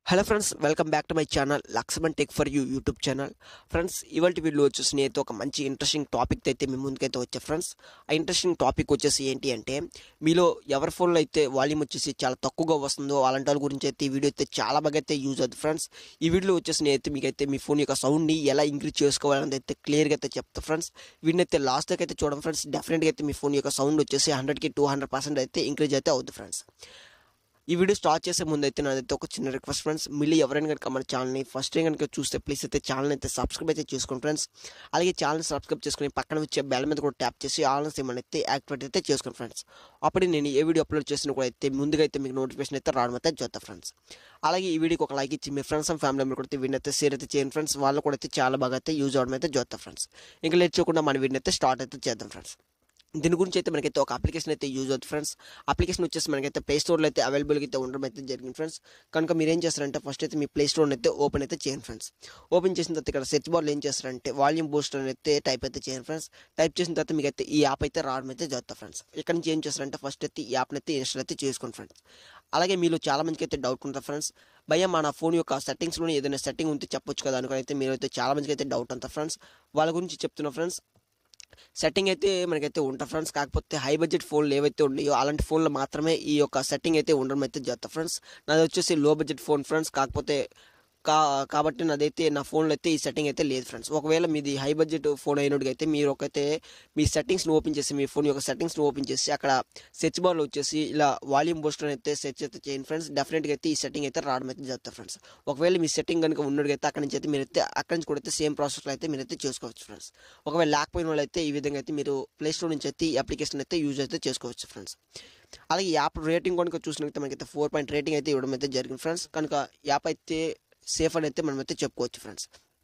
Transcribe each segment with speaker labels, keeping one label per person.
Speaker 1: hello friends welcome back to my channel Laxman tech for you YouTube channel friends ఇవాళ video వచ్చేసి నేనైతే ఒక మంచి ఇంట్రెస్టింగ్ టాపిక్ అయితే మీ ముందుకైతే వచ్చా ఫ్రెండ్స్ ఆ ఇంట్రెస్టింగ్ టాపిక్ వచ్చేసి ఏంటి అంటే మీలో ఎవరి ఫోన్లో అయితే వాల్యూమ్ వచ్చేసి చాలా తక్కువగా వస్తుందో అలాంటి వాళ్ళ గురించి అయితే ఈ వీడియో అయితే చాలా బాగా అయితే యూజ్ అవుతుంది ఫ్రెండ్స్ ఈ వీడియోలో వచ్చేసి నేనైతే మీకైతే మీ ఫోన్ యొక్క సౌండ్ని ఎలా ఇంక్రీజ్ చేసుకోవాలని అయితే క్లియర్గా అయితే చెప్తా ఫ్రెండ్స్ వీడిని అయితే లాస్ట్ దాకా అయితే చూడండి ఫ్రెండ్స్ డెఫినెట్గా అయితే మీ ఫోన్ యొక్క సౌండ్ వచ్చేసి హండ్రెడ్కి టూ హండ్రెడ్ పర్సెంట్ అయితే ఇంక్రీజ్ అయితే అవుతుంది ఫ్రెండ్స్ ఈ వీడియో స్టార్ట్ చేసే ముందు అయితే నాదైతే ఒక చిన్న రిక్వెస్ట్ ఫ్రెండ్స్ మళ్ళీ ఎవరైనా కనుక మన ఛానల్ని ఫస్ట్ టైం కనుక చూస్తే ప్లీజ్ అయితే ఛానల్ అయితే సబ్స్క్రైబ్ అయితే చేసుకోండి ఫ్రెండ్స్ అలాగే ఛానల్ సబ్స్క్రైబ్ చేసుకుని పక్కన వచ్చే బెల్ మీద కూడా ట్యాప్ చేసి ఆల్ ఏమని అయితే యాక్టివేట్ అయితే చేసుకోండి ఫ్రెండ్స్ అప్పుడు నేను ఏ వీడియో అప్లోడ్ చేసిన కూడా అయితే ముందుగా అయితే మీకు నోటిఫికేషన్ అయితే రావడం అయితే చూద్దాం ఫ్రెండ్స్ అలాగే ఈ వీడియోకి ఒక లైక్ ఇచ్చి మీ ఫ్రెండ్స్ అండ్ ఫ్యామిలీ మెంబర్ కూడా వీడిని అయితే షేర్ అయితే చేయండి ఫ్రెండ్స్ వాళ్ళు కూడా అయితే చాలా బాగా అయితే యూజ్ అవడం అయితే చూద్దాం ఫ్రెండ్స్ ఇంకా లేట్ చేయకుండా మన వీడిని అయితే స్టార్ట్ అయితే చేద్దాం ఫ్రెండ్స్ దీని గురించి అయితే మనకైతే ఒక అప్లికేషన్ అయితే యూజ్ అవుతుంది ఫ్రెండ్స్ అప్లికేషన్ వచ్చేసి మనకైతే ప్లే స్టోర్లో అయితే అవైలబుల్గా అయితే ఉండడం అయితే జరిగింది ఫ్రెండ్స్ కనుక మీరు ఏం చేస్తారంటే ఫస్ట్ అయితే మీ ప్లే స్టోర్ అయితే ఓపెన్ అయితే చేయండి ఫ్రెండ్స్ ఓపెన్ చేసిన తర్వాత ఇక్కడ సెర్చ్ బార్లో ఏం చేస్తారంటే వాల్యూమ్ బూస్టర్ అని అయితే టైప్ అయితే చేయండి ఫ్రెండ్స్ టైప్ చేసిన తర్వాత మీకు అయితే ఈ యాప్ అయితే రావడం అయితే జరుగుతుంది ఫ్రెండ్స్ ఇక్కడ నుంచి ఏం చేస్తారంటే ఫస్ట్ అయితే ఈ యాప్ని అయితే ఇన్స్టాల్ అయితే చేసుకోండి ఫ్రెండ్స్ అలాగే మీలో చాలా మందికి అయితే డౌట్ ఉంటుంది ఫ్రెండ్స్ భయ్య మన ఫోన్ యొక్క సెట్టింగ్స్లోనే ఏదైనా సెట్టింగ్ ఉంటే చెప్పొచ్చు కదా అనుకుని అయితే మీరు అయితే చాలా మందికి అయితే డౌట్ ఉంటుంది ఫ్రెండ్స్ వాళ్ళ గురించి చెప్తున్నా ఫ్రెండ్స్ సెట్టింగ్ అయితే మనకైతే ఉంటుంది ఫ్రెండ్స్ కాకపోతే హై బడ్జెట్ ఫోన్లు ఏవైతే ఉన్నాయో అలాంటి ఫోన్లో మాత్రమే ఈ యొక్క సెట్టింగ్ అయితే ఉండడం అయితే జరుగుతుంది ఫ్రెండ్స్ నాది వచ్చేసి లో బడ్జెట్ ఫోన్ ఫ్రెండ్స్ కాకపోతే కా కాబట్టి నాదైతే నా ఫోన్లో అయితే ఈ సెట్టింగ్ అయితే లేదు ఫ్రెండ్స్ ఒకవేళ మీది హై బడ్జెట్ ఫోన్ అయినట్టుగా అయితే మీరు ఒకైతే మీ సెట్టింగ్స్ని ఓపెన్ చేసి మీ ఫోన్ యొక్క సెట్టింగ్స్ని ఓపెన్ చేసి అక్కడ సెర్చ్ బార్లో వచ్చేసి ఇలా వాల్యూమ్ బూస్టర్ అయితే సెర్చ్ అయితే చేయండి ఫ్రెండ్స్ డెఫినెట్గా అయితే ఈ సెట్టింగ్ అయితే రావడం అయితే జరుగుతుంది ఫ్రెండ్స్ ఒకవేళ మీ సెట్టింగ్ కనుక ఉన్నట్టుగా అయితే అక్కడి నుంచి అయితే మీరైతే అక్కడి నుంచి కూడా అయితే సేమ్ ప్రాసెస్లో అయితే మీరైతే చేసుకోవచ్చు ఫ్రెండ్స్ ఒకవేళ లేకపోయిన వాళ్ళు అయితే ఈ విధంగా అయితే మీరు ప్లే స్టోర్ నుంచి అయితే ఈ అప్లికేషన్ అయితే యూజ్ అయితే చేసుకోవచ్చు ఫ్రెండ్స్ అలాగే ఈ యాప్ రేటింగ్ కనుక చూసినట్లయితే మనకైతే ఫోర్ పాయింట్ రేటింగ్ అయితే ఇవ్వడం అయితే జరిగింది ఫ్రెండ్స్ కనుక యాప్ అయితే సేఫ్ అని అయితే మనం అయితే చెప్పుకోవచ్చు ఫ్రెండ్స్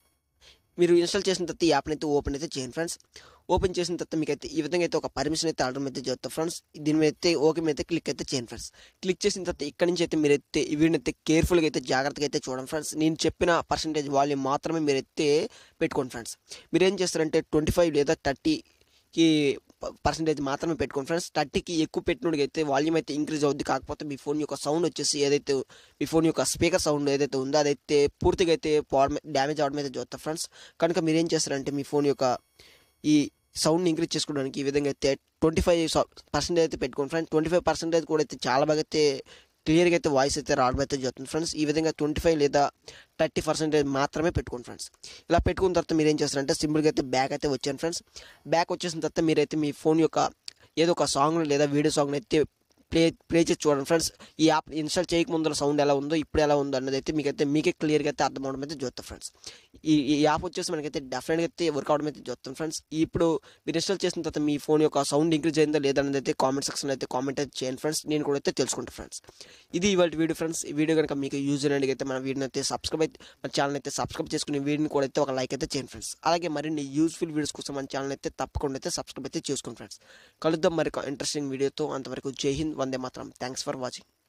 Speaker 1: మీరు ఇన్స్టాల్ చేసిన తర్వాత ఈ యాప్ని అయితే ఓపెన్ అయితే చేయండి ఫ్రెండ్స్ ఓపెన్ చేసిన తర్వాత మీకు అయితే ఈ విధంగా అయితే ఒక పర్మిషన్ అయితే ఆర్డర్ అయితే జరుగుతుంది ఫ్రెండ్స్ దీని మీద అయితే ఓకే మీద అయితే క్లిక్ అయితే చేయండి ఫ్రెండ్స్ క్లిక్ చేసిన తర్వాత ఇక్కడ నుంచి అయితే మీరైతే వీడిని అయితే కేర్ఫుల్గా అయితే జాగ్రత్తగా అయితే చూడండి ఫ్రెండ్స్ నేను చెప్పిన పర్సంటేజ్ వాల్యూమ్ మాత్రమే మీరైతే పెట్టుకోండి ఫ్రెండ్స్ మీరు ఏం చేస్తారంటే ట్వంటీ ఫైవ్ లేదా థర్టీకి పర్సంటేజ్ మాత్రమే పెట్టుకోండి ఫ్రెండ్స్ థర్టీకి ఎక్కువ పెట్టినోడికి అయితే వాల్యూమ్ అయితే ఇంక్రీజ్ అవుద్ది కాకపోతే మీ ఫోన్ యొక్క సౌండ్ వచ్చేసి ఏదైతే మీ ఫోన్ యొక్క స్పీకర్ సౌండ్ ఏదైతే ఉందో అదైతే పూర్తిగా అయితే పోవడం డ్యామేజ్ అవడం అయితే చూస్తారు ఫ్రెండ్స్ కనుక మీరు ఏం చేస్తారంటే మీ ఫోన్ యొక్క ఈ సౌండ్ని ఇంక్రీజ్ చేసుకోవడానికి ఈ విధంగా అయితే ట్వంటీ ఫైవ్ పర్సెంటేజ్ అయితే పెట్టుకోండి ఫ్రెండ్స్ ట్వంటీ ఫైవ్ పర్సెంటేజ్ కూడా అయితే చాలా బాగా అయితే క్లియర్గా అయితే వాయిస్ అయితే రావడం అయితే జరుగుతుంది ఫ్రెండ్స్ ఈ విధంగా ట్వంటీ ఫైవ్ లేదా థర్టీ పర్సెంటేజ్ మాత్రమే పెట్టుకోండి ఫ్రెండ్స్ ఇలా పెట్టుకున్న తర్వాత మీరు ఏం చేస్తారంటే సింపుల్గా అయితే బ్యాక్ అయితే వచ్చాను ఫ్రెండ్స్ బ్యాక్ వచ్చేసిన తర్వాత మీరైతే మీ ఫోన్ యొక్క ఏదో ఒక సాంగ్ లేదా వీడియో సాంగ్ అయితే ప్లే ప్లే చేసి చూడండి ఫ్రెండ్స్ ఈ యాప్ ఇన్స్టాల్ చేయక ముందర సౌండ్ ఎలా ఉందో ఇప్పుడు ఎలా ఉందో అన్నది అయితే మీకైతే మీకే క్లియర్గా అయితే అర్థం అవడం అయితే చూస్తాం ఫ్రెండ్స్ ఈ ఈ యాప్ వచ్చేసి మనకైతే డెఫినెట్గా అయితే వర్క్ అవడం అయితే చూస్తాం ఫ్రెండ్స్ ఇప్పుడు మీరు ఇన్స్టాల్ చేసిన తర్వాత మీ ఫోన్ యొక్క సౌండ్ ఇంక్రీజ్ అయిందా లేదన్నది అయితే కామెంట్ సెక్షన్లో అయితే కామెంట్ అయితే చేయండి ఫ్రెండ్స్ నేను కూడా అయితే తెలుసుకుంటాను ఫ్రెండ్స్ ఇది ఇవాళ వీడియో ఫ్రెండ్స్ ఈ వీడియో కనుక మీకు యూజ్ అయినట్టుగా అయితే మన వీడియోని అయితే సబ్స్క్రైబ్ అయితే మన ఛానల్ అయితే సబ్స్క్రైబ్ చేసుకుని వీడియోని కూడా అయితే ఒక లైక్ అయితే చేయండి ఫ్రెండ్స్ అలాగే మరిన్ని యూస్ఫుల్ వీడియోస్ కోసం మన ఛానల్ అయితే తప్పకుండా అయితే సబ్స్క్రైబ్ అయితే చేసుకోండి ఫ్రెండ్స్ కలుద్దాం మరి ఇంట్రెస్టింగ్ వీడియోతో అంతవరకు జై హింద్ వందే మాత్రం థ్యాంక్స్ ఫర్ వాచింగ్